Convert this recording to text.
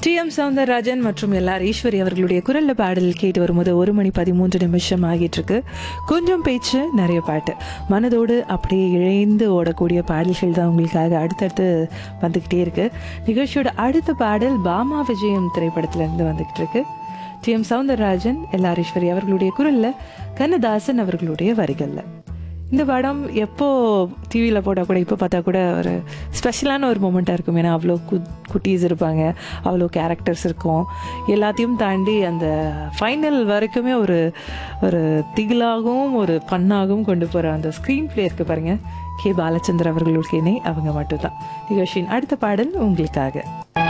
D M Soundararajan மற்றும் LR Eswari அவர்களுடைய குரல்ல பாடல் கேட்டு வரும்போது ஒரு மணி பதிமூன்று நிமிஷம் ஆகிட்டு இருக்கு கொஞ்சம் பேச்சு நிறைய பாட்டு மனதோடு அப்படியே இழைந்து ஓடக்கூடிய பாடல்கள் தான் உங்களுக்காக அடுத்தடுத்து வந்துக்கிட்டே இருக்கு நிகழ்ச்சியோட அடுத்த பாடல் பாமா விஜயம் திரைப்படத்துல இருந்து வந்துகிட்டு இருக்கு T M Soundararajan LR Eswari அவர்களுடைய குரல்ல கண்ணதாசன் அவர்களுடைய வரிகள்ல இந்த படம் எப்போ டிவியில் போட்டால் கூட இப்போ பார்த்தா கூட ஒரு ஸ்பெஷலான ஒரு மூமெண்ட்டாக இருக்கும் ஏன்னா அவ்வளோ கு குட்டீஸ் இருப்பாங்க அவ்வளோ கேரக்டர்ஸ் இருக்கும் எல்லாத்தையும் தாண்டி அந்த ஃபைனல் வரைக்குமே ஒரு ஒரு திகிலாகவும் ஒரு ஃபன்னாகவும் கொண்டு போகிற அந்த ஸ்க்ரீன் ப்ளே இருக்கு பாருங்க கே பாலச்சந்தர் அவர்களுடைய இணை அவங்க மட்டும்தான் நிகழ்ச்சியின் அடுத்த பாடல் உங்களுக்காக